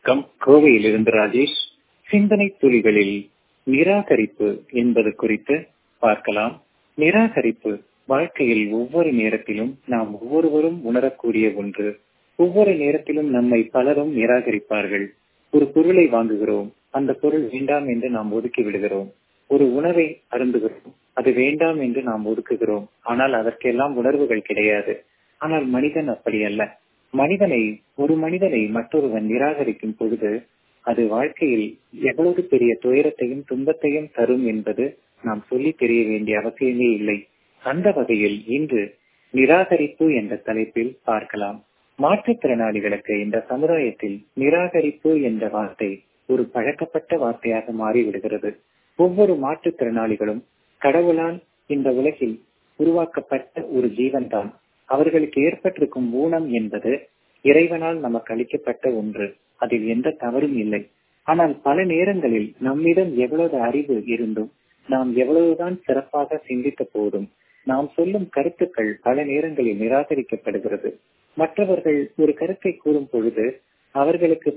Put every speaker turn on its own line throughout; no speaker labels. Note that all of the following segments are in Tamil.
வணக்கம் கோவையிலிருந்து ராஜேஷ் சிந்தனை துளிகளில் நிராகரிப்பு என்பது குறித்து பார்க்கலாம் நிராகரிப்பு வாழ்க்கையில் ஒவ்வொரு நேரத்திலும் நாம் ஒவ்வொருவரும் உணரக்கூடிய ஒன்று ஒவ்வொரு நேரத்திலும் நம்மை பலரும் நிராகரிப்பார்கள் ஒரு பொருளை வாங்குகிறோம் அந்த பொருள் வேண்டாம் என்று நாம் ஒதுக்கி விடுகிறோம் ஒரு உணவை அருந்துகிறோம் அது வேண்டாம் என்று நாம் ஒதுக்குகிறோம் ஆனால் அதற்கெல்லாம் உணர்வுகள் கிடையாது ஆனால் மனிதன் அப்படி அல்ல மனிதனை ஒரு மனிதனை மற்றொருவன் நிராகரிக்கும் பொழுது அது வாழ்க்கையில் எவ்வளவு பெரிய துயரத்தையும் துன்பத்தையும் தரும் என்பது நாம் சொல்லி தெரிய வேண்டிய அவசியமே இல்லை அந்த வகையில் இன்று நிராகரிப்பு என்ற தலைப்பில் பார்க்கலாம் மாற்றுத்திறனாளிகளுக்கு இந்த சமுதாயத்தில் நிராகரிப்பு என்ற வார்த்தை ஒரு பழக்கப்பட்ட வார்த்தையாக மாறிவிடுகிறது ஒவ்வொரு மாற்றுத்திறனாளிகளும் கடவுளால் இந்த உலகில் உருவாக்கப்பட்ட ஒரு ஜீவன் தான் அவர்களுக்கு ஏற்பட்டிருக்கும் ஊனம் என்பது இறைவனால் நமக்கு அளிக்கப்பட்ட ஒன்று அதில் எந்த தவறும் இல்லை ஆனால் பல நேரங்களில் நம்மிடம் எவ்வளவு அறிவு இருந்தும் நாம் எவ்வளவுதான் சிறப்பாக சிந்தித்த போதும் நாம் சொல்லும் கருத்துக்கள் பல நேரங்களில் நிராகரிக்கப்படுகிறது மற்றவர்கள் ஒரு கருத்தை கூறும் பொழுது அவர்களுக்கு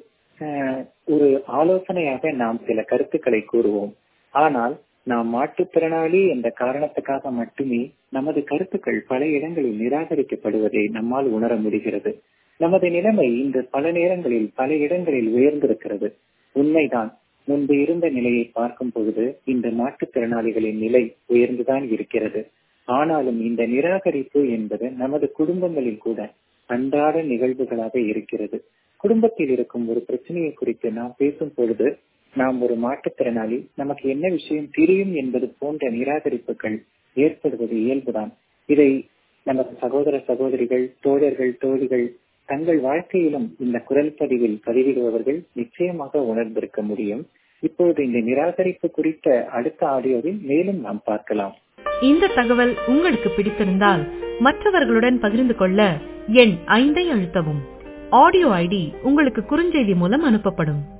ஒரு ஆலோசனையாக நாம் சில கருத்துக்களை கூறுவோம் ஆனால் நாம் மாற்றுத்திறனாளி என்ற காரணத்துக்காக மட்டுமே நமது கருத்துக்கள் பல இடங்களில் நிராகரிக்கப்படுவதை நம்மால் உணர முடிகிறது நமது நிலைமை இன்று பல நேரங்களில் பல இடங்களில் உயர்ந்திருக்கிறது உண்மைதான் முன்பு இருந்த நிலையை பார்க்கும் பொழுது இந்த மாற்றுத்திறனாளிகளின் நிலை உயர்ந்துதான் இருக்கிறது ஆனாலும் இந்த நிராகரிப்பு என்பது நமது குடும்பங்களில் கூட அன்றாட நிகழ்வுகளாக இருக்கிறது குடும்பத்தில் இருக்கும் ஒரு பிரச்சனையை குறித்து நாம் பேசும் பொழுது நாம் ஒரு மாற்றுத்திறனாளி நமக்கு என்ன விஷயம் தெரியும் என்பது போன்ற நிராகரிப்புகள் ஏற்படுவது இயல்புதான் இதை நமது சகோதர சகோதரிகள் தோழர்கள் தோழிகள் தங்கள் வாழ்க்கையிலும் இந்த குரல் பதிவில் பதிவிடுபவர்கள் நிச்சயமாக உணர்ந்திருக்க முடியும் இப்பொழுது இந்த நிராகரிப்பு குறித்த அடுத்த ஆடியோவில் மேலும் நாம் பார்க்கலாம்
இந்த தகவல் உங்களுக்கு பிடித்திருந்தால் மற்றவர்களுடன் பகிர்ந்து கொள்ள எண் ஐந்தை அழுத்தவும் ஆடியோ ஐடி உங்களுக்கு குறுஞ்செய்தி மூலம் அனுப்பப்படும்